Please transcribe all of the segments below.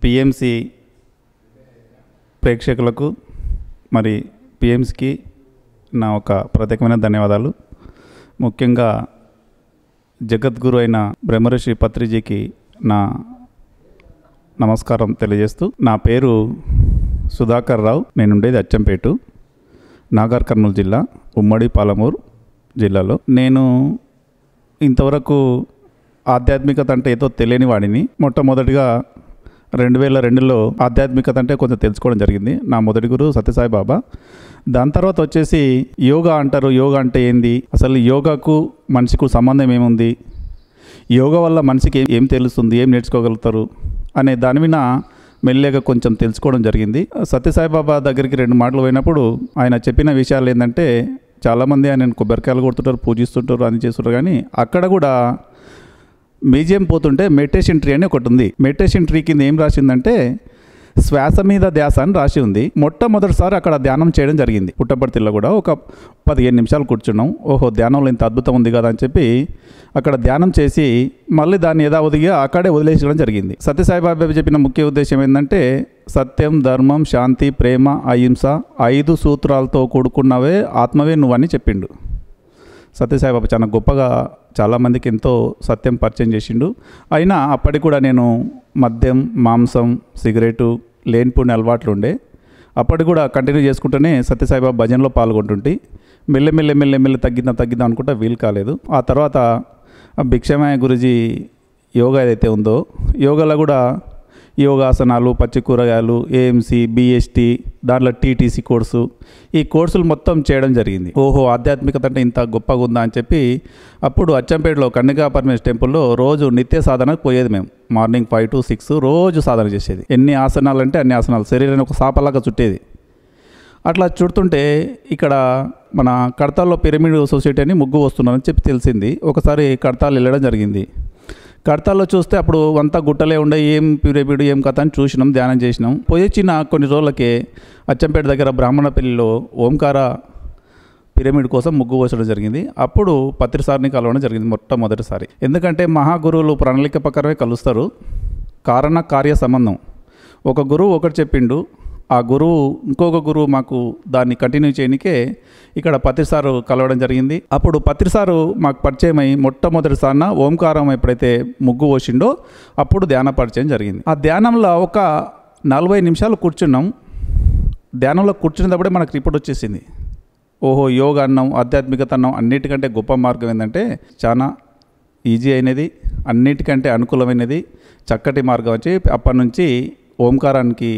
PMC ప్రేక్షకులకు మరి పిఎంసికి నా ఒక ప్రత్యేకమైన ధన్యవాదాలు ముఖ్యంగా జగద్గురు అయిన బ్రహ్మర్షి పత్రిజీకి నా నమస్కారం తెలియజేస్తూ నా పేరు సుధాకర్ రావు నేను ఉండేది అచ్చంపేటు నాగర్ కర్నూలు జిల్లా ఉమ్మడి పాలమూరు జిల్లాలో నేను ఇంతవరకు ఆధ్యాత్మికత అంటే ఏదో తెలియని వాడిని మొట్టమొదటిగా రెండు వేల రెండులో ఆధ్యాత్మికత అంటే కొంచెం తెలుసుకోవడం జరిగింది నా మొదటి గురువు సత్యసాయి బాబా దాని తర్వాత వచ్చేసి యోగా అంటారు యోగా అంటే ఏంది అసలు యోగాకు మనిషికి సంబంధం ఏముంది యోగా వల్ల మనిషికి ఏం ఏం తెలుస్తుంది ఏం నేర్చుకోగలుగుతారు అనే దాని మీద మెల్లగా కొంచెం తెలుసుకోవడం జరిగింది సత్యసాయి బాబా దగ్గరికి రెండు మాటలు పోయినప్పుడు ఆయన చెప్పిన విషయాలు ఏంటంటే చాలామంది ఆయన కొబ్బరికాయలు కొడుతుంటారు పూజిస్తుంటారు అని చేస్తుంటారు కానీ అక్కడ కూడా మ్యూజియం పోతుంటే మెడిటేషన్ ట్రీ అని ఒకటి ఉంది మెడిటేషన్ ట్రీ కింద ఏం రాసిందంటే శ్వాస మీద ధ్యాస అని రాసి ఉంది మొట్టమొదటిసారి అక్కడ ధ్యానం చేయడం జరిగింది పుట్టపర్తిలో కూడా ఒక పదిహేను నిమిషాలు కూర్చున్నాం ఓహో ధ్యానంలో ఇంత అద్భుతం ఉంది కదా అని చెప్పి అక్కడ ధ్యానం చేసి మళ్ళీ దాన్ని యథావధిగా అక్కడే వదిలేసడం జరిగింది సత్యసాయిబాబా చెప్పిన ముఖ్య ఉద్దేశం ఏంటంటే సత్యం ధర్మం శాంతి ప్రేమ అహింస ఐదు సూత్రాలతో కూడుకున్నవే ఆత్మవే నువ్వని చెప్పిండు సత్యసాయిబాబా చాలా గొప్పగా చాలామందికి ఎంతో సత్యం పరిచయం చేసిండు అయినా అప్పటికి కూడా నేను మద్యం మాంసం సిగరెటు లేనిపోని అలవాట్లు ఉండే అప్పటికి కూడా కంటిన్యూ చేసుకుంటూనే సత్యసాయిబాబా భజనలో పాల్గొంటుంటే మెల్లె మెల్లె మెల్లె తగ్గిద్దాం తగ్గిద్దాం అనుకుంటా వీలు కాలేదు ఆ తర్వాత భిక్షమయ గురుజీ యోగా ఏదైతే ఉందో యోగాలో కూడా యోగాసనాలు పచ్చి కూరగాయలు ఏఎంసీ బిఎస్టీ దాంట్లో టీటీసీ కోర్సు ఈ కోర్సులు మొత్తం చేయడం జరిగింది ఓహో ఆధ్యాత్మికత అంటే ఇంత గొప్పగా ఉందా అని చెప్పి అప్పుడు అచ్చంపేటలో కన్నికా పరమేశ్వర టెంపుల్లో రోజు నిత్య సాధనకు పోయేది మేము మార్నింగ్ ఫైవ్ టు సిక్స్ రోజు సాధన చేసేది ఎన్ని ఆసనాలు అంటే అన్ని ఆసనాలు శరీరాన్ని ఒక సాపలాగా చుట్టేది అట్లా చుడుతుంటే ఇక్కడ మన కడతాల్లో పిరమిడ్ సొసైటీ అని ముగ్గు వస్తున్నారని చెప్పి తెలిసింది ఒకసారి కడతాలు వెళ్ళడం జరిగింది కడతాల్లో చూస్తే అప్పుడు అంతా గుట్టలే ఉండే ఏం పిరమిడ్ ఏం కథ అని చూసినాం ధ్యానం చేసినాం పోయి వచ్చిన కొన్ని రోజులకే అచ్చంపేట దగ్గర బ్రాహ్మణపల్లిలో ఓంకార పిరమిడ్ కోసం ముగ్గు పోసడం జరిగింది అప్పుడు పత్రిసారిని కలవడం జరిగింది మొట్టమొదటిసారి ఎందుకంటే మహాగురువులు ప్రణాళిక ప్రకారమే కలుస్తారు కారణ కార్య సంబంధం ఒక గురువు ఒకటి చెప్పిండు ఆ గురువు ఇంకొక గురువు మాకు దాన్ని కంటిన్యూ చేయనికే ఇక్కడ పత్రిసారు కలవడం జరిగింది అప్పుడు పత్రిసారు మాకు పరిచయం అయి మొట్టమొదటిసారిన ఓంకారం ఎప్పుడైతే ముగ్గు పోసిండో అప్పుడు ధ్యాన పరిచయం జరిగింది ఆ ధ్యానంలో ఒక నలభై నిమిషాలు కూర్చున్నాం ధ్యానంలో కూర్చున్నప్పుడే మనకు రిపోర్ట్ వచ్చేసింది ఓహో యోగా అన్నం ఆధ్యాత్మికత అన్నం అన్నిటికంటే గొప్ప మార్గం ఏంటంటే చాలా ఈజీ అయినది అన్నిటికంటే అనుకూలమైనది చక్కటి మార్గం వచ్చి అప్పటి నుంచి ఓంకారానికి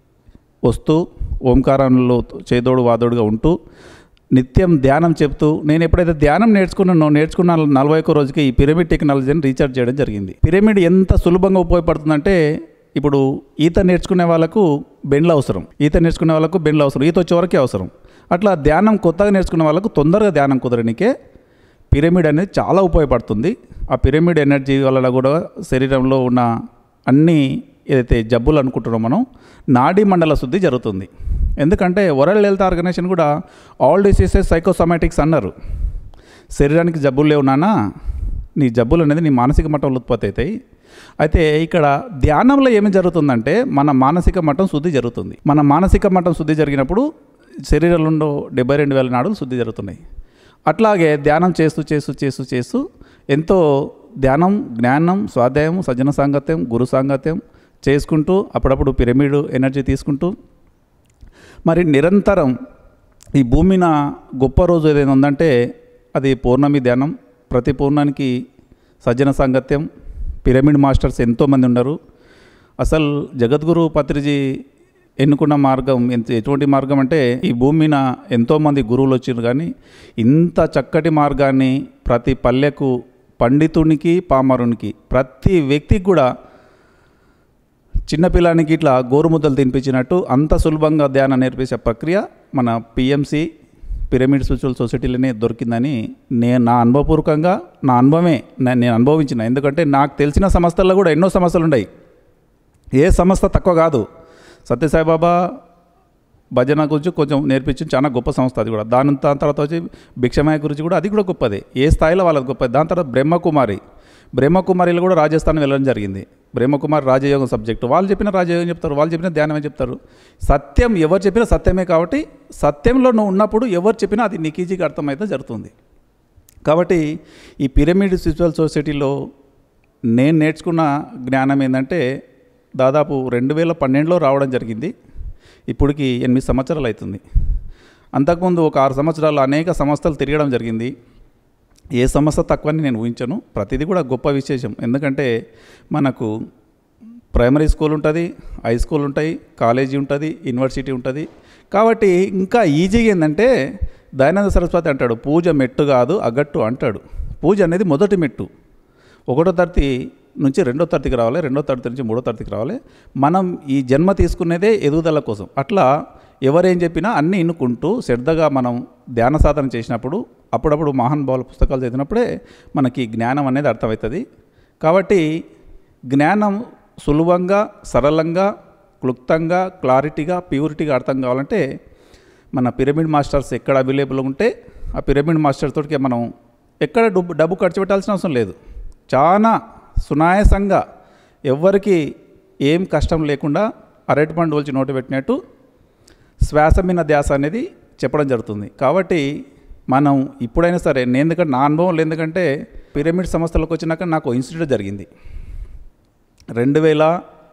వస్తూ ఓంకారంలో చేదోడు వాదోడుగా ఉంటూ నిత్యం ధ్యానం చెప్తూ నేను ఎప్పుడైతే ధ్యానం నేర్చుకున్నానో నేర్చుకున్న నలభై ఒక్క రోజుకి ఈ పిరమిడ్ టెక్నాలజీని రీఛార్జ్ చేయడం జరిగింది పిరమిడ్ ఎంత సులభంగా ఉపయోగపడుతుందంటే ఇప్పుడు ఈత నేర్చుకునే వాళ్ళకు బెండ్లు అవసరం ఈత నేర్చుకునే వాళ్ళకు బెండ్లు అవసరం ఈత వచ్చే వరకే అవసరం అట్లా ధ్యానం కొత్తగా నేర్చుకునే వాళ్ళకు తొందరగా ధ్యానం కుదరనికే పిరమిడ్ అనేది చాలా ఉపయోగపడుతుంది ఆ పిరమిడ్ ఎనర్జీ వల్ల కూడా శరీరంలో ఉన్న అన్ని ఏదైతే జబ్బులు అనుకుంటున్నామో మనం నాడీ మండల శుద్ధి జరుగుతుంది ఎందుకంటే వరల్డ్ హెల్త్ ఆర్గనైజేషన్ కూడా ఆల్ డిసీజెస్ సైకోసోమాటిక్స్ అన్నారు శరీరానికి జబ్బులు లేవు నాన్న నీ జబ్బులు అనేది నీ మానసిక మట్టంలో ఉత్పత్తి అవుతాయి అయితే ఇక్కడ ధ్యానంలో ఏమి జరుగుతుందంటే మన మానసిక మట్టం శుద్ధి జరుగుతుంది మన మానసిక మట్టం శుద్ధి జరిగినప్పుడు శరీరంలో డెబ్బై రెండు వేల నాడులు శుద్ధి జరుగుతున్నాయి అట్లాగే ధ్యానం చేస్తూ చేస్తూ చేస్తూ చేస్తూ ఎంతో ధ్యానం జ్ఞానం స్వాధ్యాయం సజ్జన సాంగత్యం గురు సాంగత్యం చేసుకుంటూ అప్పుడప్పుడు పిరమిడ్ ఎనర్జీ తీసుకుంటూ మరి నిరంతరం ఈ భూమిన గొప్ప రోజు ఏదైనా ఉందంటే అది పౌర్ణమి ధ్యానం ప్రతి పౌర్ణానికి సజ్జన సాంగత్యం పిరమిడ్ మాస్టర్స్ ఎంతోమంది ఉన్నారు అసలు జగద్గురు పత్రిజీ ఎన్నుకున్న మార్గం ఎంత ఎటువంటి మార్గం అంటే ఈ భూమిన ఎంతోమంది గురువులు వచ్చారు కానీ ఇంత చక్కటి మార్గాన్ని ప్రతి పల్లెకు పండితునికి పామరునికి ప్రతి వ్యక్తికి కూడా చిన్నపిల్లానికి ఇట్లా గోరుముద్దలు తినిపించినట్టు అంత సులభంగా ధ్యానం నేర్పించే ప్రక్రియ మన పిఎంసి పిరమిడ్ సోషల్ సొసైటీలోనే దొరికిందని నేను నా అనుభవపూర్వకంగా నా అనుభవమే నే- నేను అనుభవించిన ఎందుకంటే నాకు తెలిసిన సంస్థల్లో కూడా ఎన్నో సమస్యలు ఉన్నాయి ఏ సంస్థ తక్కువ కాదు సత్యసాయిబాబా భజన గురించి కొంచెం నేర్పించింది చాలా గొప్ప సంస్థ అది కూడా దాని దాని తర్వాత వచ్చి భిక్షమయ గురించి కూడా అది కూడా గొప్పదే ఏ స్థాయిలో వాళ్ళది గొప్పది దాని తర్వాత బ్రహ్మకుమారి బ్రహ్మకుమారిలో కూడా రాజస్థాన్ వెళ్ళడం జరిగింది బ్రహ్మకుమార్ రాజయోగం సబ్జెక్టు వాళ్ళు చెప్పిన రాజయోగం చెప్తారు వాళ్ళు చెప్పిన ధ్యానమే చెప్తారు సత్యం ఎవరు చెప్పినా సత్యమే కాబట్టి సత్యంలో నువ్వు ఉన్నప్పుడు ఎవరు చెప్పినా అది నీకు ఈజీగా అర్థమైతే జరుగుతుంది కాబట్టి ఈ పిరమిడ్ స్పిరిచువల్ సొసైటీలో నేను నేర్చుకున్న జ్ఞానం ఏంటంటే దాదాపు రెండు వేల పన్నెండులో రావడం జరిగింది ఇప్పటికి ఎనిమిది సంవత్సరాలు అవుతుంది అంతకుముందు ఒక ఆరు సంవత్సరాలు అనేక సంస్థలు తిరగడం జరిగింది ఏ సంస్థ తక్కువని నేను ఊహించను ప్రతిదీ కూడా గొప్ప విశేషం ఎందుకంటే మనకు ప్రైమరీ స్కూల్ ఉంటుంది హై స్కూల్ ఉంటాయి కాలేజీ ఉంటుంది యూనివర్సిటీ ఉంటుంది కాబట్టి ఇంకా ఈజీగా ఏంటంటే దయానంద సరస్వతి అంటాడు పూజ మెట్టు కాదు అగట్టు అంటాడు పూజ అనేది మొదటి మెట్టు ఒకటో తరగతి నుంచి రెండో తరగతికి రావాలి రెండో తరగతి నుంచి మూడో తరగతికి రావాలి మనం ఈ జన్మ తీసుకునేదే ఎదుగుదల కోసం అట్లా ఎవరేం చెప్పినా అన్నీ ఇన్నుకుంటూ శ్రద్ధగా మనం ధ్యాన సాధన చేసినప్పుడు అప్పుడప్పుడు మహానుభావుల పుస్తకాలు చదివినప్పుడే మనకి జ్ఞానం అనేది అర్థమవుతుంది కాబట్టి జ్ఞానం సులభంగా సరళంగా క్లుప్తంగా క్లారిటీగా ప్యూరిటీగా అర్థం కావాలంటే మన పిరమిడ్ మాస్టర్స్ ఎక్కడ అవైలబుల్ ఉంటే ఆ పిరమిడ్ మాస్టర్ తోటికి మనం ఎక్కడ డబ్బు డబ్బు ఖర్చు పెట్టాల్సిన అవసరం లేదు చాలా సునాయాసంగా ఎవ్వరికి ఏం కష్టం లేకుండా అరటి పండు వచ్చి నోటు పెట్టినట్టు శ్వాస మీద ధ్యాస అనేది చెప్పడం జరుగుతుంది కాబట్టి మనం ఇప్పుడైనా సరే నేను ఎందుకంటే నా అనుభవం ఎందుకంటే పిరమిడ్ సంస్థలకు వచ్చినాక నాకు ఇన్స్టిట్యూట్ జరిగింది రెండు వేల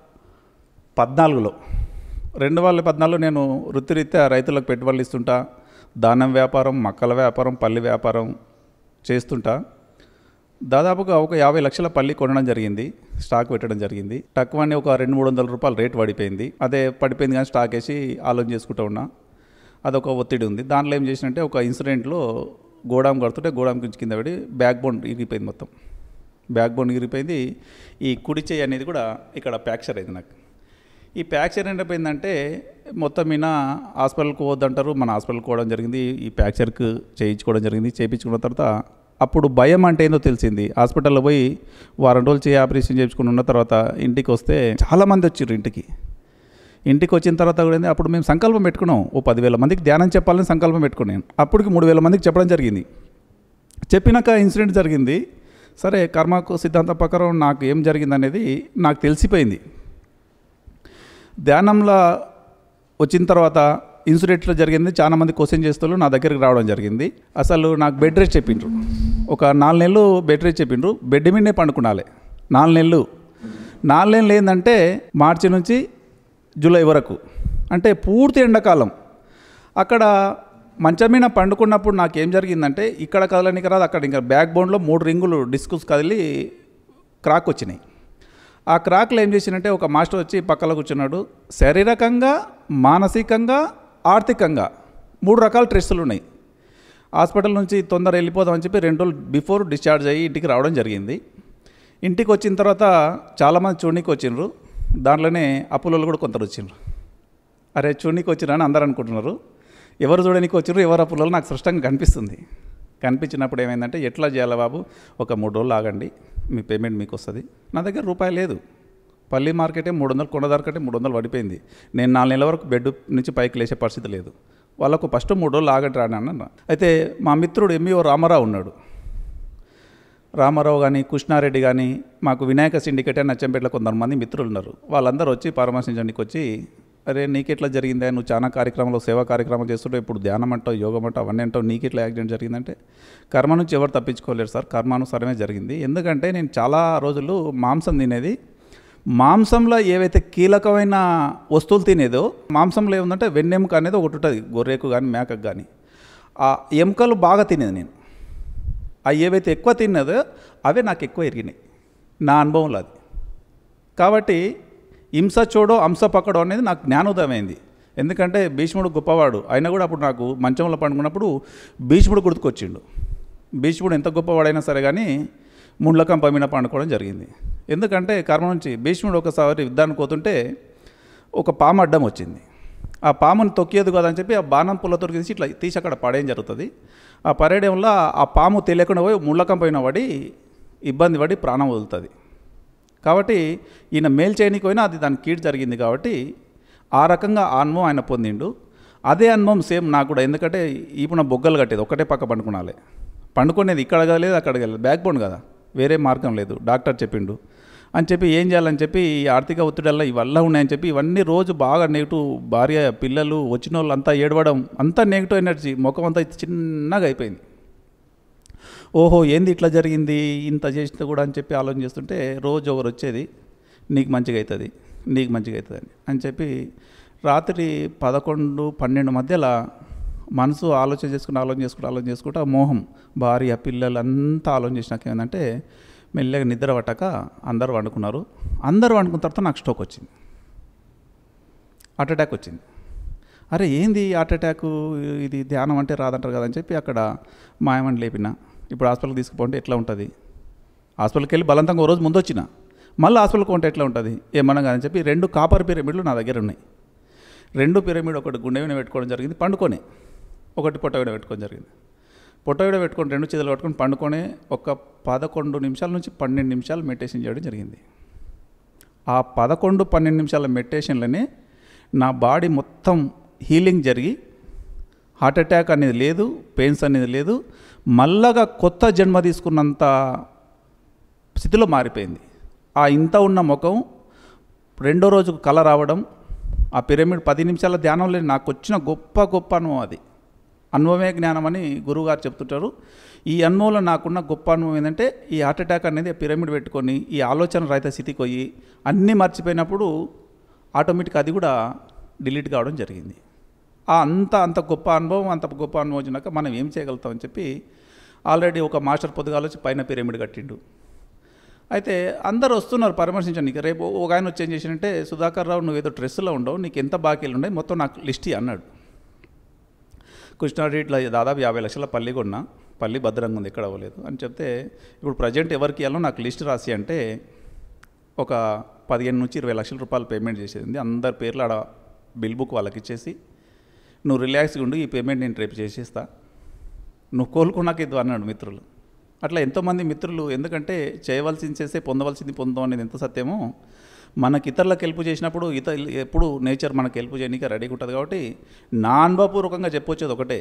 పద్నాలుగులో రెండు వేల పద్నాలుగులో నేను వృత్తిరీత్యా రైతులకు పెట్టుబడులు ఇస్తుంటా దానం వ్యాపారం మక్కల వ్యాపారం పల్లి వ్యాపారం చేస్తుంటా దాదాపుగా ఒక యాభై లక్షల పల్లి కొనడం జరిగింది స్టాక్ పెట్టడం జరిగింది తక్కువని ఒక రెండు మూడు వందల రూపాయలు రేట్ పడిపోయింది అదే పడిపోయింది కానీ స్టాక్ వేసి ఆలోచన చేసుకుంటూ ఉన్నా అదొక ఒత్తిడి ఉంది దాంట్లో ఏం చేసినంటే ఒక ఇన్సిడెంట్లో గోడాం కడుతుంటే గోడాం గురించి కింద పడి బ్యాక్ బోన్ ఇరిగిపోయింది మొత్తం బ్యాక్ బోన్ ఇరిగిపోయింది ఈ కుడి చేయి అనేది కూడా ఇక్కడ ప్యాక్చర్ అయింది నాకు ఈ ప్యాక్చర్ ఏంటైపోయిందంటే మొత్తం మీద హాస్పిటల్కి పోవద్దంటారు మన హాస్పిటల్కి పోవడం జరిగింది ఈ ప్యాక్చర్కి చేయించుకోవడం జరిగింది చేయించుకున్న తర్వాత అప్పుడు భయం అంటే ఏందో తెలిసింది హాస్పిటల్లో పోయి వారం రోజులు చేయి ఆపరేషన్ చేయించుకుని ఉన్న తర్వాత ఇంటికి వస్తే చాలామంది వచ్చారు ఇంటికి ఇంటికి వచ్చిన తర్వాత కూడా ఏంది, అప్పుడు మేము సంకల్పం పెట్టుకున్నాం ఓ పదివేల మందికి ధ్యానం చెప్పాలని సంకల్పం పెట్టుకున్నాను అప్పటికి మూడు వేల మందికి చెప్పడం జరిగింది చెప్పినాక ఇన్సిడెంట్ జరిగింది సరే కర్మకు సిద్ధాంతం ప్రకారం నాకు ఏం జరిగింది అనేది నాకు తెలిసిపోయింది ధ్యానంలో వచ్చిన తర్వాత ఇన్సిడెంట్లో జరిగింది చాలా మంది క్వశ్చన్ చేస్తూ నా దగ్గరికి రావడం జరిగింది అసలు నాకు బెడ్ రెస్ట్ చెప్పిండ్రు ఒక నాలుగు నెలలు బెడ్ రెస్ట్ చెప్పిండ్రు బెడ్ మీదనే పండుకునాలి నాలుగు నెలలు నాలుగు నెలలు ఏంటంటే మార్చి నుంచి జూలై వరకు అంటే పూర్తి ఎండాకాలం అక్కడ మంచం మీద పండుకున్నప్పుడు నాకు ఏం జరిగిందంటే ఇక్కడ కదలనికి రాదు అక్కడ ఇంకా బ్యాక్ బోన్లో మూడు రింగులు డిస్కుస్ కదిలి క్రాక్ వచ్చినాయి ఆ క్రాక్లో ఏం చేసినంటే ఒక మాస్టర్ వచ్చి పక్కన కూర్చున్నాడు శారీరకంగా మానసికంగా ఆర్థికంగా మూడు రకాల స్ట్రెస్సులు ఉన్నాయి హాస్పిటల్ నుంచి తొందర వెళ్ళిపోదామని చెప్పి రెండు రోజులు బిఫోర్ డిశ్చార్జ్ అయ్యి ఇంటికి రావడం జరిగింది ఇంటికి వచ్చిన తర్వాత చాలామంది చూడనీకి వచ్చిండ్రు దాంట్లోనే అప్పులలో కూడా కొందరు వచ్చిండ్రు అరే చూడనీకి వచ్చిరని అందరు అనుకుంటున్నారు ఎవరు చూడనీకి వచ్చిర్రు ఎవరు అప్పులలో నాకు స్పష్టంగా కనిపిస్తుంది కనిపించినప్పుడు ఏమైందంటే ఎట్లా చేయాలి బాబు ఒక మూడు రోజులు ఆగండి మీ పేమెంట్ మీకు వస్తుంది నా దగ్గర రూపాయి లేదు పల్లి మార్కెటే మూడు వందలు కొండ ధరకటే మూడు వందలు పడిపోయింది నేను నాలుగు నెలల వరకు బెడ్ నుంచి పైకి లేచే పరిస్థితి లేదు వాళ్ళకు ఫస్ట్ మూడు రోజులు ఆగండి రాని అన్న అయితే మా మిత్రుడు ఎంఈఓ రామారావు ఉన్నాడు రామారావు కానీ కృష్ణారెడ్డి కానీ మాకు వినాయక సిండికేట్ అని నచ్చంపేటలో కొంతమంది మిత్రులు ఉన్నారు వాళ్ళందరూ వచ్చి పరామర్శించడానికి వచ్చి అరే నీకెట్లా జరిగిందా నువ్వు చాలా కార్యక్రమాలు సేవా కార్యక్రమాలు చేస్తుంటావు ఇప్పుడు ధ్యానం అంటావు యోగం అంటావు అవన్నీ అంటావు నీకెట్లా యాక్సిడెంట్ జరిగిందంటే కర్మ నుంచి ఎవరు తప్పించుకోలేరు సార్ కర్మానుసారమే జరిగింది ఎందుకంటే నేను చాలా రోజులు మాంసం తినేది మాంసంలో ఏవైతే కీలకమైన వస్తువులు తినేదో మాంసంలో ఏముందంటే వెన్నెముక అనేది ఒకటి ఉంటుంది గొర్రెకు కానీ మేకకు కానీ ఆ ఎముకలు బాగా తినేది నేను అవి ఏవైతే ఎక్కువ తిన్నదో అవే నాకు ఎక్కువ ఎరిగినాయి నా అనుభవంలో అది కాబట్టి హింస చూడో హంస పక్కడో అనేది నాకు జ్ఞానోదయం అయింది ఎందుకంటే భీష్ముడు గొప్పవాడు అయినా కూడా అప్పుడు నాకు మంచంలో పండుకున్నప్పుడు భీష్ముడు గుర్తుకొచ్చిండు భీష్ముడు ఎంత గొప్పవాడైనా సరే కానీ ముండ్లకం పమిన పండుకోవడం జరిగింది ఎందుకంటే కర్మ నుంచి భీష్ముడు ఒకసారి యుద్ధానికి పోతుంటే ఒక పాము అడ్డం వచ్చింది ఆ పాముని తొక్కేది కదా అని చెప్పి ఆ బాణం పుల్లతో తీసి ఇట్లా తీసి అక్కడ పడేయం జరుగుతుంది ఆ పడేయడంలో ఆ పాము తెలియకుండా పోయి ముళ్ళకం పైన పడి ఇబ్బంది పడి ప్రాణం వదులుతుంది కాబట్టి ఈయన మేలు చేయనికి పోయినా అది దానికి కీడు జరిగింది కాబట్టి ఆ రకంగా ఆ అనుభవం ఆయన పొందిండు అదే అనుభవం సేమ్ నాకు కూడా ఎందుకంటే ఇప్పుడు బొగ్గలు కట్టేది ఒకటే పక్క పండుకునాలి పండుకునేది ఇక్కడ లేదు అక్కడ లేదు బ్యాక్ బోన్ కదా వేరే మార్గం లేదు డాక్టర్ చెప్పిండు అని చెప్పి ఏం చేయాలని చెప్పి ఈ ఆర్థిక ఒత్తిడల్లా ఇవల్ల ఉన్నాయని చెప్పి ఇవన్నీ రోజు బాగా నెగిటివ్ భార్య పిల్లలు వచ్చిన వాళ్ళు అంతా ఏడవడం అంతా నెగిటివ్ ఎనర్జీ ముఖం అంతా చిన్నగా అయిపోయింది ఓహో ఏంది ఇట్లా జరిగింది ఇంత చేసినా కూడా అని చెప్పి ఆలోచన చేస్తుంటే రోజు ఒకరు వచ్చేది నీకు మంచిగా అవుతుంది నీకు మంచిగా అవుతుంది అని అని చెప్పి రాత్రి పదకొండు పన్నెండు మధ్యలో మనసు ఆలోచన చేసుకుంటూ ఆలోచన చేసుకుంటూ ఆలోచన చేసుకుంటూ ఆ మోహం భార్య పిల్లలు అంతా ఆలోచన చేసినాక ఏంటంటే మెల్లగా నిద్ర పట్టక అందరూ వండుకున్నారు అందరూ వండుకున్న తర్వాత నాకు స్ట్రోక్ వచ్చింది హార్ట్ అటాక్ వచ్చింది అరే ఏంది హార్ట్ అటాక్ ఇది ధ్యానం అంటే రాదంటారు కదా అని చెప్పి అక్కడ మాయమని లేపిన ఇప్పుడు హాస్పిటల్కి తీసుకుపోండి ఎట్లా ఉంటుంది హాస్పిటల్కి వెళ్ళి బలవంతంగా ఓ రోజు ముందు వచ్చిన మళ్ళీ హాస్పిటల్కి ఉంటే ఎట్లా ఉంటుంది ఏమన్నా కానీ చెప్పి రెండు కాపర్ పిరమిడ్లు నా దగ్గర ఉన్నాయి రెండు పిరమిడ్ ఒకటి గుండె మీద పెట్టుకోవడం జరిగింది పండుకొని ఒకటి పొట్ట మీద పెట్టుకోవడం జరిగింది పొట్ట మీద పెట్టుకొని రెండు చేతులు పట్టుకొని పండుకొని ఒక పదకొండు నిమిషాల నుంచి పన్నెండు నిమిషాలు మెడిటేషన్ చేయడం జరిగింది ఆ పదకొండు పన్నెండు నిమిషాల మెడిటేషన్లోనే నా బాడీ మొత్తం హీలింగ్ జరిగి హార్ట్ అటాక్ అనేది లేదు పెయిన్స్ అనేది లేదు మళ్ళగా కొత్త జన్మ తీసుకున్నంత స్థితిలో మారిపోయింది ఆ ఇంత ఉన్న ముఖం రెండో రోజుకు కళ రావడం ఆ పిరమిడ్ పది నిమిషాల ధ్యానంలో నాకు వచ్చిన గొప్ప గొప్ప అనుభవం అది అనుభవమే జ్ఞానం అని గురువుగారు చెప్తుంటారు ఈ అనుభవంలో నాకున్న గొప్ప అనుభవం ఏంటంటే ఈ హార్ట్ అటాక్ అనేది పిరమిడ్ పెట్టుకొని ఈ ఆలోచన రహిత స్థితికి పోయి అన్నీ మర్చిపోయినప్పుడు ఆటోమేటిక్ అది కూడా డిలీట్ కావడం జరిగింది ఆ అంత అంత గొప్ప అనుభవం అంత గొప్ప అనుభవం వచ్చినాక మనం ఏం చేయగలుగుతామని చెప్పి ఆల్రెడీ ఒక మాస్టర్ పొద్దుగాల వచ్చి పైన పిరమిడ్ కట్టిండు అయితే అందరు వస్తున్నారు పరామర్శించడానికి రేపు ఒక ఆయన వచ్చి ఏం చేసినంటే సుధాకర్ రావు నువ్వు ఏదో డ్రెస్సులో ఉండవు నీకు ఎంత బాకీలు ఉన్నాయి మొత్తం నాకు లిస్ట్ ఇయ్యి" అన్నాడు కృష్ణారెడ్డి ఇట్లా దాదాపు యాభై లక్షల పల్లి కొన్నా పల్లి భద్రంగా ఉంది ఎక్కడ అవ్వలేదు అని చెప్తే ఇప్పుడు ప్రజెంట్ ఎవరికి ఇవ్వాలో నాకు లిస్ట్ రాసి అంటే ఒక పదిహేను నుంచి ఇరవై లక్షల రూపాయలు పేమెంట్ చేసేది అందరి పేర్లు ఆడ బిల్ బుక్ వాళ్ళకి ఇచ్చేసి నువ్వు రిలాక్స్గా ఉండి ఈ పేమెంట్ నేను రేపు చేసేస్తా నువ్వు కోలుకున్నాక ఇది అన్నాడు మిత్రులు అట్లా ఎంతోమంది మిత్రులు ఎందుకంటే చేయవలసింది చేస్తే పొందవలసింది పొందడం అనేది ఎంత సత్యమో మనకి ఇతరులకు హెల్ప్ చేసినప్పుడు ఇత ఎప్పుడు నేచర్ మనకు హెల్ప్ చేయడానికి రెడీగా ఉంటుంది కాబట్టి నా అనుభవపూర్వకంగా చెప్పొచ్చేది ఒకటే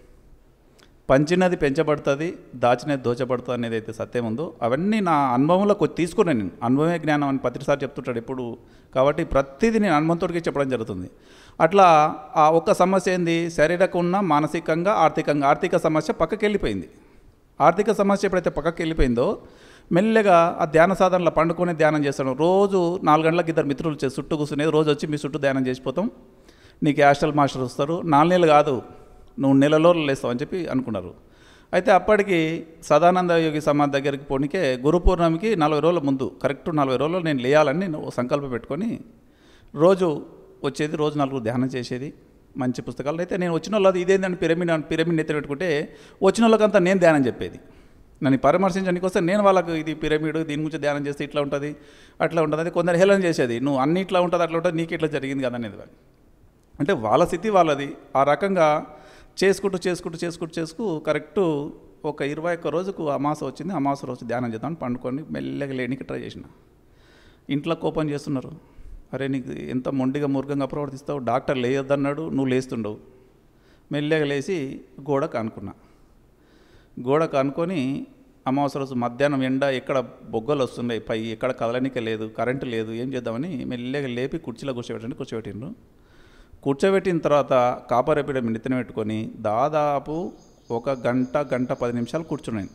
పంచినది పెంచబడుతుంది దాచినది దోచబడుతుంది అనేది అయితే సత్యం ఉందో అవన్నీ నా అనుభవంలో కొద్ది తీసుకున్నాను నేను అనుభవమే జ్ఞానం అని ప్రతిసారి చెప్తుంటాడు ఎప్పుడు కాబట్టి ప్రతిదీ నేను అనుభవంతోటికి చెప్పడం జరుగుతుంది అట్లా ఆ ఒక్క సమస్య ఏంది శారీరక ఉన్న మానసికంగా ఆర్థికంగా ఆర్థిక సమస్య పక్కకి వెళ్ళిపోయింది ఆర్థిక సమస్య ఎప్పుడైతే పక్కకి వెళ్ళిపోయిందో మెల్లగా ఆ ధ్యాన సాధనలో పండుకొని ధ్యానం చేస్తాను రోజు నాలుగు గంటలకు ఇద్దరు మిత్రులు చే- చుట్టూ కూర్చునేది రోజు వచ్చి మీ చుట్టూ ధ్యానం చేసిపోతాం నీకు హాస్టల్ మాస్టర్ వస్తారు నాలుగు నెలలు కాదు నువ్వు నెలలో లేస్తావు అని చెప్పి అనుకున్నారు అయితే అప్పటికి సదానంద యోగి సమాధి దగ్గరికి పోనీకే గురు పూర్ణమికి నలభై రోజుల ముందు కరెక్ట్ నలభై రోజుల్లో నేను లేయాలని నేను ఓ సంకల్పం పెట్టుకొని రోజు వచ్చేది రోజు నలుగురు ధ్యానం చేసేది మంచి పుస్తకాలు అయితే నేను వచ్చిన వాళ్ళు అది ఇదేంటని పిరమిడ్ పిరమిడ్ ఎత్తి పెట్టుకుంటే వచ్చిన వాళ్ళకంతా నేను ధ్యానం చెప్పేది నన్ను పరామర్శించడానికి వస్తే నేను వాళ్ళకు ఇది పిరమిడ్ దీని గురించి ధ్యానం చేస్తే ఇట్లా ఉంటుంది అట్లా ఉంటుంది అది కొందరు హేళన చేసేది నువ్వు అన్ని ఇట్లా ఉంటుంది అట్లా ఉంటుంది నీకు ఇట్లా జరిగింది కదా అనేది అంటే వాళ్ళ స్థితి వాళ్ళది ఆ రకంగా చేసుకుంటూ చేసుకుంటూ చేసుకుంటూ చేసుకు కరెక్ట్ ఒక ఇరవై ఒక్క రోజుకు అమాస వచ్చింది అమాస రోజు ధ్యానం చేద్దామని పండుకొని మెల్లగా లేనికి ట్రై చేసిన ఇంట్లో కోపం చేస్తున్నారు అరే నీకు ఎంత మొండిగా మురుగంగా ప్రవర్తిస్తావు డాక్టర్ లేయొద్దన్నాడు నువ్వు లేస్తుండవు మెల్లగా లేచి గోడ కానుకున్నా గోడ కానుకొని అమావాస్య రోజు మధ్యాహ్నం ఎండ ఎక్కడ బొగ్గలు వస్తున్నాయి పై ఎక్కడ కదలనిక లేదు కరెంటు లేదు ఏం చేద్దామని మెల్లగా లేపి కుర్చీలో కూర్చోబెట్టండి కూర్చోబెట్టిండ్రు కూర్చోబెట్టిన తర్వాత కాపర్ ఎపిడ నెత్తిన పెట్టుకొని దాదాపు ఒక గంట గంట పది నిమిషాలు కూర్చున్నాను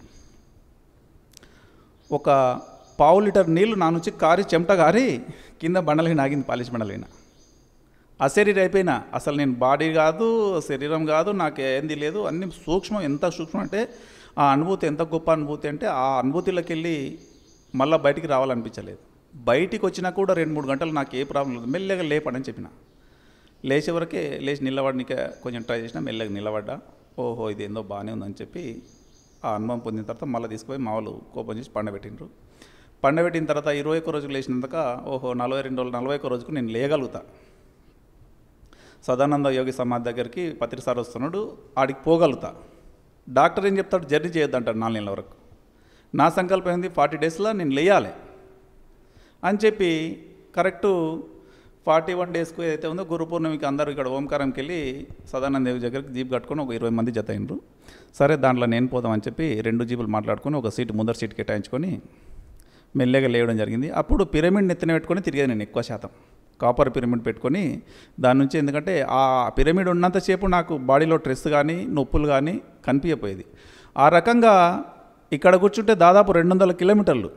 ఒక పావు లీటర్ నీళ్లు నా నుంచి కారి చెమట గారి కింద బండలకి నాగింది పాలిష్ బండలైన అశరీర అయిపోయినా అసలు నేను బాడీ కాదు శరీరం కాదు నాకు ఏంది లేదు అన్ని సూక్ష్మం ఎంత సూక్ష్మం అంటే ఆ అనుభూతి ఎంత గొప్ప అనుభూతి అంటే ఆ అనుభూతిలోకి వెళ్ళి మళ్ళీ బయటికి రావాలనిపించలేదు బయటికి వచ్చినా కూడా రెండు మూడు గంటలు నాకు ఏ ప్రాబ్లం లేదు మెల్లగా లేపడని చెప్పిన లేచే వరకే లేచి నిలబడనిక కొంచెం ట్రై చేసినా మెల్లగా నిలబడ్డా ఓహో ఇది ఏందో బాగానే ఉందని చెప్పి ఆ అనుభవం పొందిన తర్వాత మళ్ళీ తీసుకుపోయి మా వాళ్ళు కోపం చేసి పండబెట్టిండ్రు పండబెట్టిన తర్వాత ఇరవై ఒక్క రోజుకు లేచినందుక ఓహో నలభై రెండు రోజులు నలభై ఒక్క రోజుకు నేను లేయగలుగుతా సదానంద యోగి సమాధి దగ్గరికి పత్రిసారి వస్తున్నాడు ఆడికి పోగలుగుతా డాక్టర్ ఏం చెప్తాడు జర్నీ చేయొద్దు అంటాడు నాలుగు నెలల వరకు నా సంకల్పం ఏంది ఫార్టీ డేస్లో నేను లేయాలి అని చెప్పి కరెక్టు ఫార్టీ వన్ డేస్కు ఏదైతే ఉందో గురు పూర్ణమికి అందరూ ఇక్కడ ఓంకారంకి వెళ్ళి సదానంద దేవి దగ్గరికి జీప్ కట్టుకొని ఒక ఇరవై మంది జత అయినరు సరే దాంట్లో నేను పోదామని చెప్పి రెండు జీపులు మాట్లాడుకొని ఒక సీటు ముందర సీట్ కేటాయించుకొని మెల్లగా లేవడం జరిగింది అప్పుడు పిరమిడ్ నెత్తిన పెట్టుకొని తిరిగేది నేను ఎక్కువ శాతం కాపర్ పిరమిడ్ పెట్టుకొని దాని నుంచి ఎందుకంటే ఆ పిరమిడ్ ఉన్నంతసేపు నాకు బాడీలో స్ట్రెస్ కానీ నొప్పులు కానీ కనిపించపోయేది ఆ రకంగా ఇక్కడ కూర్చుంటే దాదాపు రెండు వందల కిలోమీటర్లు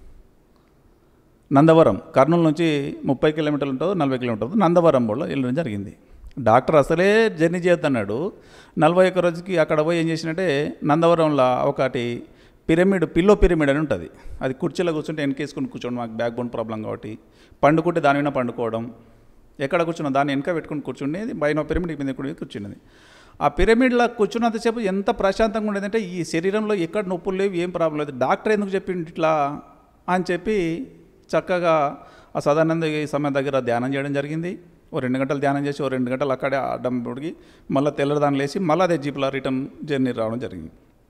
నందవరం కర్నూలు నుంచి ముప్పై కిలోమీటర్లు ఉంటుందో నలభై కిలోమీటర్లు ఉంటుందో నందవరం బోర్లో వెళ్ళడం జరిగింది డాక్టర్ అసలే జర్నీ చేయొద్దన్నాడు నలభై ఒక్క రోజుకి అక్కడ పోయి ఏం చేసినట్టే నందవరంలో ఒకటి పిరమిడ్ పిల్లో పిరమిడ్ అని ఉంటుంది అది కుర్చీలో కూర్చుంటే వెనకేసుకుని కూర్చోండి మాకు బ్యాక్ బోన్ ప్రాబ్లం కాబట్టి పండుకుంటే దాని మీద పండుకోవడం ఎక్కడ కూర్చున్నా దాన్ని వెనక పెట్టుకుని కూర్చుండేది పైన పిరమిడ్ మీద కూడా కూర్చున్నది ఆ పిరమిడ్లో కూర్చున్నంతసేపు ఎంత ప్రశాంతంగా ఉండేదంటే ఈ శరీరంలో ఎక్కడ నొప్పులు లేవు ఏం ప్రాబ్లం లేదు డాక్టర్ ఎందుకు చెప్పిండు ఇట్లా అని చెప్పి చక్కగా ఆ సదానంద ఈ సమయం దగ్గర ధ్యానం చేయడం జరిగింది ఓ రెండు గంటలు ధ్యానం చేసి ఓ రెండు గంటలు అక్కడే అడ్డం పొడిగి మళ్ళీ తెల్లదాన్ని లేచి మళ్ళీ అదే జీప్లో రిటర్న్ జర్నీ రావడం జరిగింది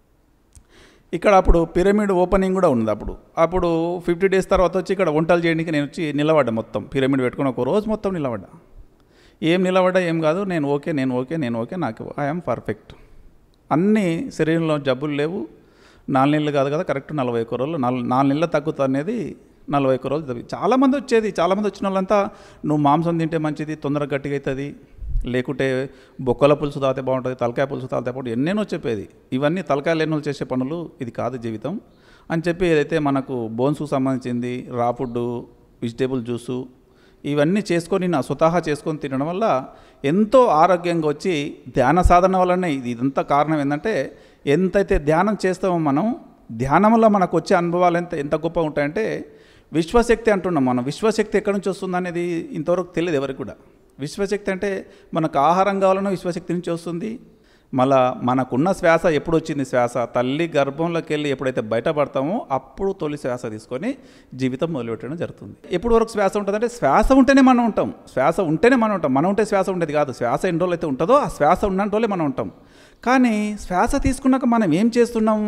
ఇక్కడ అప్పుడు పిరమిడ్ ఓపెనింగ్ కూడా ఉంది అప్పుడు అప్పుడు ఫిఫ్టీ డేస్ తర్వాత వచ్చి ఇక్కడ వంటలు చేయడానికి నేను వచ్చి నిలబడ్డా మొత్తం పిరమిడ్ పెట్టుకుని ఒక రోజు మొత్తం నిలబడ్డా ఏం నిలబడ్డా ఏం కాదు నేను ఓకే నేను ఓకే నేను ఓకే నాకు ఐఎమ్ పర్ఫెక్ట్ అన్నీ శరీరంలో జబ్బులు లేవు నాలుగు నెలలు కాదు కదా కరెక్ట్ నలభై ఒక్క రోజులు నాలుగు నాలుగు నెలలు తగ్గుతుంది అనేది నలభై ఒక్క రోజులు తగ్గి చాలామంది వచ్చేది చాలామంది వచ్చిన వాళ్ళంతా నువ్వు మాంసం తింటే మంచిది తొందరగా గట్టిగా అవుతుంది లేకుంటే బొక్కల పులుసు తాగితే బాగుంటుంది తలకాయ పులుసు తాగితే బాగుంటుంది ఎన్నెన్నో చెప్పేది ఇవన్నీ తలకాయ లేని వాళ్ళు చేసే పనులు ఇది కాదు జీవితం అని చెప్పి ఏదైతే మనకు బోన్స్కు సంబంధించింది రా ఫుడ్ వెజిటేబుల్ జ్యూసు ఇవన్నీ చేసుకొని నా స్వతహా చేసుకొని తినడం వల్ల ఎంతో ఆరోగ్యంగా వచ్చి ధ్యాన సాధన వల్లనే ఇది ఇదంతా కారణం ఏంటంటే ఎంతైతే ధ్యానం చేస్తామో మనం ధ్యానం వల్ల మనకు వచ్చే అనుభవాలు ఎంత ఎంత గొప్ప ఉంటాయంటే విశ్వశక్తి అంటున్నాం మనం విశ్వశక్తి ఎక్కడి నుంచి వస్తుంది అనేది ఇంతవరకు తెలియదు ఎవరికి కూడా విశ్వశక్తి అంటే మనకు ఆహారం కావాలన్నా విశ్వశక్తి నుంచి వస్తుంది మళ్ళా మనకున్న శ్వాస ఎప్పుడు వచ్చింది శ్వాస తల్లి గర్భంలోకి వెళ్ళి ఎప్పుడైతే బయటపడతామో అప్పుడు తొలి శ్వాస తీసుకొని జీవితం మొదలుపెట్టడం జరుగుతుంది ఎప్పుడు వరకు శ్వాస ఉంటుందంటే శ్వాస ఉంటేనే మనం ఉంటాం శ్వాస ఉంటేనే మనం ఉంటాం మనం ఉంటే శ్వాస ఉండేది కాదు శ్వాస ఎన్ని రోజులు అయితే ఉంటుందో ఆ శ్వాస ఉన్నంత రోజులే మనం ఉంటాం కానీ శ్వాస తీసుకున్నాక మనం ఏం చేస్తున్నాం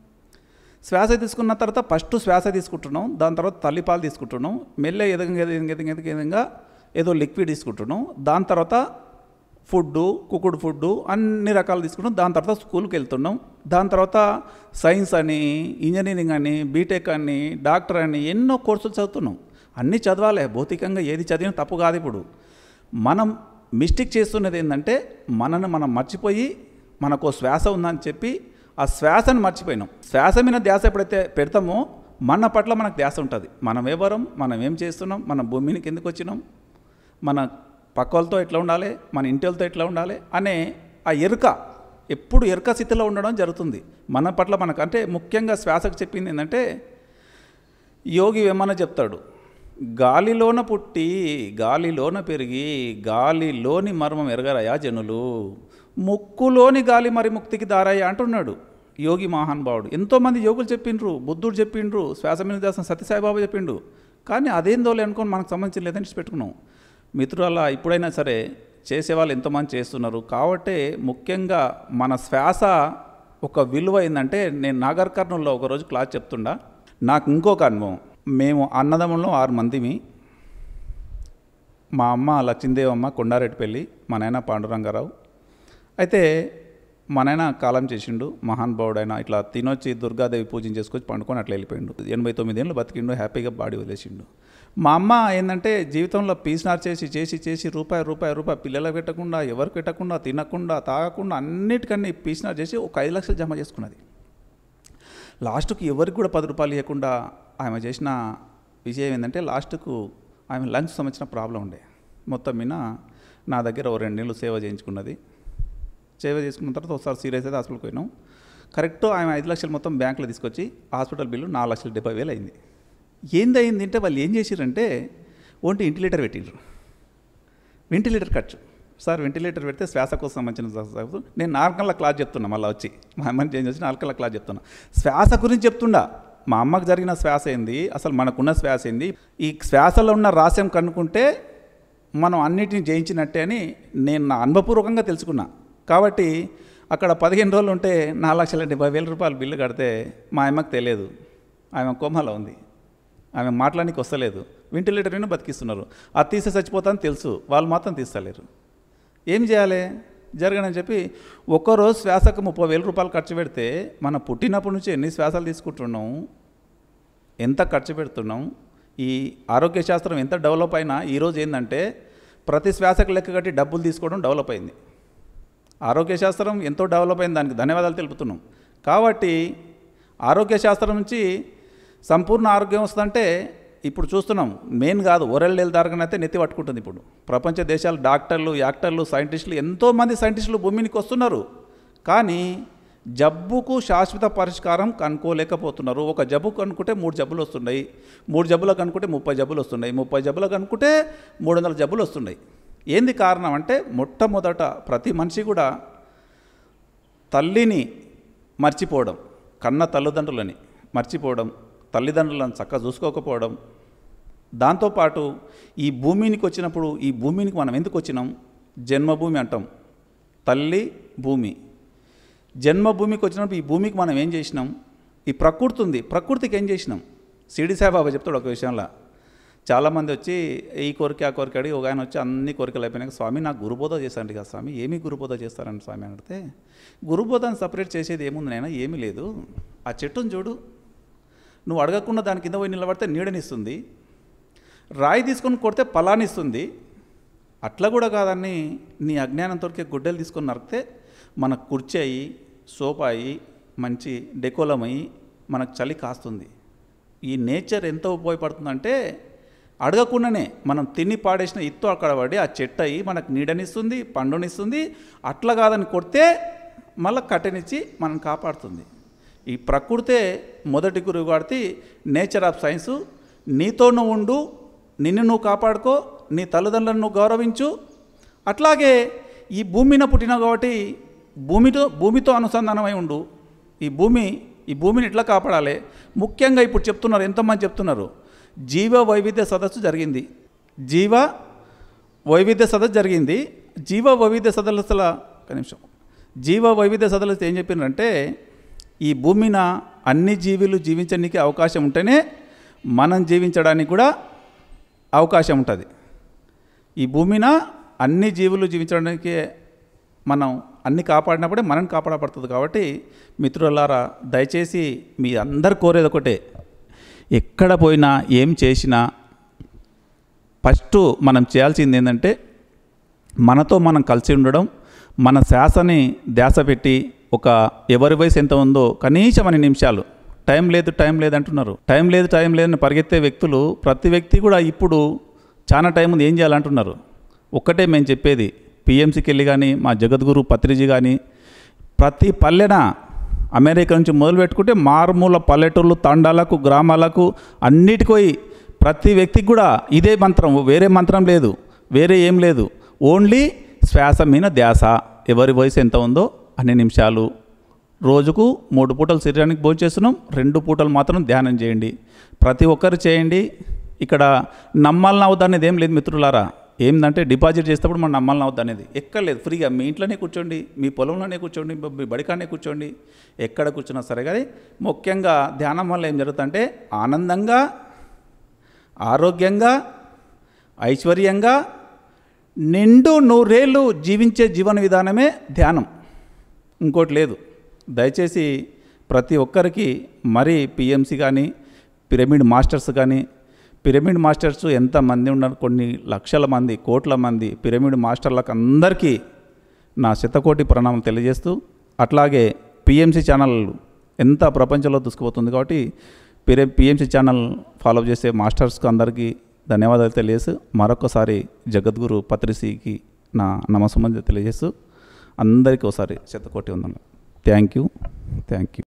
శ్వాస తీసుకున్న తర్వాత ఫస్ట్ శ్వాస తీసుకుంటున్నాం దాని తర్వాత తల్లిపాలు తీసుకుంటున్నాం మెల్ల ఎదగ ఎదగ ఎదగ ఎదగ ఎదగ ఏదో లిక్విడ్ తీసుకుంటున్నాం దాని తర్వాత ఫుడ్ కుకుడు ఫుడ్ అన్ని రకాలు తీసుకుంటాం దాని తర్వాత స్కూల్కి వెళ్తున్నాం దాని తర్వాత సైన్స్ అని ఇంజనీరింగ్ అని బీటెక్ అని డాక్టర్ అని ఎన్నో కోర్సులు చదువుతున్నాం అన్నీ చదవాలి భౌతికంగా ఏది చదివినా తప్పు కాదు ఇప్పుడు మనం మిస్టేక్ చేస్తున్నది ఏంటంటే మనను మనం మర్చిపోయి మనకు శ్వాస ఉందని చెప్పి ఆ శ్వాసను మర్చిపోయినాం శ్వాస మీద ధ్యాస ఎప్పుడైతే పెడతామో మన పట్ల మనకు ధ్యాస ఉంటుంది మనం ఎవరం మనం ఏం చేస్తున్నాం మన భూమిని కిందకు వచ్చినాం మన పక్క వాళ్ళతో ఎట్లా ఉండాలి మన ఇంటి వాళ్ళతో ఎట్లా ఉండాలి అనే ఆ ఎరుక ఎప్పుడు ఎరుక స్థితిలో ఉండడం జరుగుతుంది మన పట్ల మనకు అంటే ముఖ్యంగా శ్వాసకు చెప్పింది ఏంటంటే యోగి ఏమన్నా చెప్తాడు గాలిలోన పుట్టి గాలిలోన పెరిగి గాలిలోని మర్మం ఎరగరయా జనులు ముక్కులోని గాలి మరి ముక్తికి దారయ్య అంటున్నాడు యోగి మహానుభావుడు ఎంతోమంది యోగులు చెప్పిండ్రు బుద్ధుడు చెప్పిండ్రు శ్వాస మీద దాసం సత్యసాయిబాబా చెప్పిండు కానీ అదేందోలే అనుకొని మనకు సంబంధించిన లేదని పెట్టుకున్నాం మిత్రుల ఇప్పుడైనా సరే చేసేవాళ్ళు ఎంతోమంది చేస్తున్నారు కాబట్టి ముఖ్యంగా మన శ్వాస ఒక విలువ ఏంటంటే నేను నాగర్ కర్నూల్లో ఒకరోజు క్లాస్ చెప్తుండా నాకు ఇంకొక అనుభవం మేము అన్నదమ్ముల్లో ఆరు మందిమి మా అమ్మ లక్ష్మీదేవమ్మ కొండారెడ్డిపల్లి మా నాయన పాండురంగారావు అయితే మా నాయన కాలం చేసిండు మహానుభావుడైన ఇట్లా తినొచ్చి దుర్గాదేవి పూజన చేసుకొచ్చి పండుకొని అట్లా వెళ్ళిపోయిండు ఎనభై తొమ్మిది ఏళ్ళు బతికిండు హ్యాపీగా బాడీ వదిలేసిండు మా అమ్మ ఏంటంటే జీవితంలో పీసినార్ చేసి చేసి చేసి రూపాయి రూపాయి రూపాయి పిల్లలకు పెట్టకుండా ఎవరికి పెట్టకుండా తినకుండా తాగకుండా అన్నిటికన్నీ పీసినార్ చేసి ఒక ఐదు లక్షలు జమ చేసుకున్నది లాస్ట్కి ఎవరికి కూడా పది రూపాయలు ఇవ్వకుండా ఆమె చేసిన విషయం ఏంటంటే లాస్ట్కు ఆమె లంచ్ సంబంధించిన ప్రాబ్లం ఉండే మొత్తం మీద నా దగ్గర ఓ రెండు నెలలు సేవ చేయించుకున్నది సేవ చేసుకున్న తర్వాత ఒకసారి సీరియస్ అయితే హాస్పిటల్కి పోయినాం కరెక్ట్ ఆమె ఐదు లక్షలు మొత్తం బ్యాంకులో తీసుకొచ్చి హాస్పిటల్ బిల్లు నాలుగు లక్షల డెబ్బై వేలు అయింది ఏంది అయింది అంటే వాళ్ళు ఏం చేసిరంటే ఒంటి వెంటిలేటర్ పెట్టిండ్రు వెంటిలేటర్ ఖర్చు సార్ వెంటిలేటర్ పెడితే శ్వాసకు సంబంధించిన స- నేను నాలుకల్లా క్లాస్ చెప్తున్నా మళ్ళీ వచ్చి మా అమ్మని చేంజ్ వచ్చి నాలుకల్లా క్లాస్ చెప్తున్నా శ్వాస గురించి చెప్తుండా మా అమ్మకు జరిగిన శ్వాస ఏంది అసలు మనకున్న శ్వాస ఏంది ఈ శ్వాసలో ఉన్న రహస్యం కనుక్కుంటే మనం అన్నిటిని జయించినట్టే అని నేను నా అనుభవపూర్వకంగా తెలుసుకున్నా కాబట్టి అక్కడ పదిహేను రోజులు ఉంటే నాలుగు లక్షల డెబ్బై వేల రూపాయలు బిల్లు కడితే మా అమ్మకి తెలియదు ఆమె కోమాలో ఉంది ఆమె మాట్లాడానికి వస్తలేదు వెంటిలేటర్ని బతికిస్తున్నారు అది తీసే చచ్చిపోతాను తెలుసు వాళ్ళు మాత్రం తీస్తలేరు ఏం చేయాలి జరగనని చెప్పి ఒక్కరోజు శ్వాసకు ముప్పై వేల రూపాయలు ఖర్చు పెడితే మన పుట్టినప్పటి నుంచి ఎన్ని శ్వాసలు తీసుకుంటున్నాం ఎంత ఖర్చు పెడుతున్నాం ఈ ఆరోగ్య శాస్త్రం ఎంత డెవలప్ అయినా ఈరోజు ఏంటంటే ప్రతి శ్వాసకు లెక్క కట్టి డబ్బులు తీసుకోవడం డెవలప్ అయింది ఆరోగ్య శాస్త్రం ఎంతో డెవలప్ అయింది దానికి ధన్యవాదాలు తెలుపుతున్నాం కాబట్టి ఆరోగ్య శాస్త్రం నుంచి సంపూర్ణ ఆరోగ్యం వస్తుందంటే ఇప్పుడు చూస్తున్నాం మెయిన్ కాదు ఓరల్ హెల్త్ ఆర్గన్ అయితే నెత్తి పట్టుకుంటుంది ఇప్పుడు ప్రపంచ దేశాలు డాక్టర్లు యాక్టర్లు సైంటిస్టులు ఎంతోమంది సైంటిస్టులు భూమినికి వస్తున్నారు కానీ జబ్బుకు శాశ్వత పరిష్కారం కనుక్కోలేకపోతున్నారు ఒక జబ్బు కనుక్కుంటే మూడు జబ్బులు వస్తున్నాయి మూడు జబ్బులకు కనుక్కుంటే ముప్పై జబ్బులు వస్తున్నాయి ముప్పై జబ్బులకు కనుక్కుంటే మూడు వందల జబ్బులు వస్తున్నాయి ఏంది కారణం అంటే మొట్టమొదట ప్రతి మనిషి కూడా తల్లిని మర్చిపోవడం కన్న తల్లిదండ్రులని మర్చిపోవడం తల్లిదండ్రులను చక్కగా చూసుకోకపోవడం దాంతోపాటు ఈ భూమినికి వచ్చినప్పుడు ఈ భూమినికి మనం ఎందుకు వచ్చినాం జన్మభూమి అంటాం తల్లి భూమి జన్మభూమికి వచ్చినప్పుడు ఈ భూమికి మనం ఏం చేసినాం ఈ ప్రకృతి ఉంది ప్రకృతికి ఏం చేసినాం సిడి సాయిబాబా చెప్తాడు ఒక విషయంలో చాలామంది వచ్చి ఈ కోరిక ఆ కోరిక అడిగి ఒక ఆయన వచ్చి అన్ని కోరికలు అయిపోయినాక స్వామి నాకు గురుబోధ చేశారండి కదా స్వామి ఏమి గురుబోధ చేస్తారండి స్వామి అని అడిగితే గురుబోధని సపరేట్ చేసేది ఏముంది నైనా ఏమీ లేదు ఆ చెట్టును చూడు నువ్వు అడగకుండా దాని కింద పోయి నిలబడితే నీడనిస్తుంది రాయి తీసుకొని కొడితే ఫలానిస్తుంది అట్లా కూడా కాదని నీ అజ్ఞానంతో గుడ్డలు తీసుకొని నరికితే మనకు కుర్చీ అయ్యి సోఫా అయ్యి మంచి డెకోలం అయ్యి మనకు చలి కాస్తుంది ఈ నేచర్ ఎంత ఉపయోగపడుతుందంటే అడగకుండానే మనం తిని పాడేసిన ఇత్తు అక్కడ పడి ఆ చెట్టు అయ్యి మనకు నీడనిస్తుంది పండునిస్తుంది అట్లా కాదని కొడితే మళ్ళీ కట్టెనిచ్చి మనం కాపాడుతుంది ఈ ప్రకృతే మొదటి గురువు కాబట్టి నేచర్ ఆఫ్ సైన్సు నీతో నువ్వు ఉండు నిన్ను నువ్వు కాపాడుకో నీ తల్లిదండ్రులను నువ్వు గౌరవించు అట్లాగే ఈ భూమిన పుట్టినావు కాబట్టి భూమితో భూమితో అనుసంధానమై ఉండు ఈ భూమి ఈ భూమిని ఎట్లా కాపాడాలి ముఖ్యంగా ఇప్పుడు చెప్తున్నారు ఎంతమంది చెప్తున్నారు జీవ వైవిధ్య సదస్సు జరిగింది జీవ వైవిధ్య సదస్సు జరిగింది జీవ వైవిధ్య సదస్సుల ఒక నిమిషం జీవ వైవిధ్య సదస్సు ఏం చెప్పినారంటే ఈ భూమిన అన్ని జీవులు జీవించడానికి అవకాశం ఉంటేనే మనం జీవించడానికి కూడా అవకాశం ఉంటుంది ఈ భూమిన అన్ని జీవులు జీవించడానికి మనం అన్ని కాపాడినప్పుడే మనం కాపాడబడుతుంది కాబట్టి మిత్రులారా దయచేసి మీ అందరు కోరేది ఒకటే ఎక్కడ పోయినా ఏం చేసినా ఫస్ట్ మనం చేయాల్సింది ఏంటంటే మనతో మనం కలిసి ఉండడం మన శ్వాసని ధ్యాస పెట్టి ఒక ఎవరి వయసు ఎంత ఉందో కనీసం అన్ని నిమిషాలు టైం లేదు టైం లేదు అంటున్నారు టైం లేదు టైం లేదని పరిగెత్తే వ్యక్తులు ప్రతి వ్యక్తి కూడా ఇప్పుడు చాలా టైం ఉంది ఏం చేయాలంటున్నారు ఒక్కటే మేము చెప్పేది పిఎంసికి వెళ్ళి కానీ మా జగద్గురు పత్రిజీ కానీ ప్రతి పల్లెన అమెరికా నుంచి మొదలు పెట్టుకుంటే మారుమూల పల్లెటూళ్ళు తండాలకు గ్రామాలకు అన్నిటికి పోయి ప్రతి వ్యక్తికి కూడా ఇదే మంత్రం వేరే మంత్రం లేదు వేరే ఏం లేదు ఓన్లీ శ్వాస మీద ధ్యాస ఎవరి వయసు ఎంత ఉందో అన్ని నిమిషాలు రోజుకు మూడు పూటలు శరీరానికి భోజనం చేస్తున్నాం రెండు పూటలు మాత్రం ధ్యానం చేయండి ప్రతి ఒక్కరు చేయండి ఇక్కడ నమ్మాలని అవుద్ది అనేది ఏం లేదు మిత్రులారా ఏంటంటే డిపాజిట్ చేసేటప్పుడు మనం నమ్మాలని అవుద్ది అనేది ఎక్కడ లేదు ఫ్రీగా మీ ఇంట్లోనే కూర్చోండి మీ పొలంలోనే కూర్చోండి మీ బడికానే కూర్చోండి ఎక్కడ కూర్చున్నా సరే కానీ ముఖ్యంగా ధ్యానం వల్ల ఏం జరుగుతుందంటే ఆనందంగా ఆరోగ్యంగా ఐశ్వర్యంగా నిండు నూరేళ్ళు జీవించే జీవన విధానమే ధ్యానం ఇంకోటి లేదు దయచేసి ప్రతి ఒక్కరికి మరి పిఎంసి కానీ పిరమిడ్ మాస్టర్స్ కానీ పిరమిడ్ మాస్టర్స్ ఎంతమంది ఉన్నారు కొన్ని లక్షల మంది కోట్ల మంది పిరమిడ్ మాస్టర్లకు అందరికీ నా శతకోటి ప్రణామం తెలియజేస్తూ అట్లాగే పిఎంసి ఛానల్ ఎంత ప్రపంచంలో దూసుకుపోతుంది కాబట్టి పిరే పిఎంసి ఛానల్ ఫాలో చేసే మాస్టర్స్కి అందరికీ ధన్యవాదాలు తెలియజేస్తూ మరొకసారి జగద్గురు పత్రిసీకి నా నమస్సుమంది తెలియజేస్తూ అందరికీ ఒకసారి శతకోటి ఉందన్న థ్యాంక్ యూ థ్యాంక్ యూ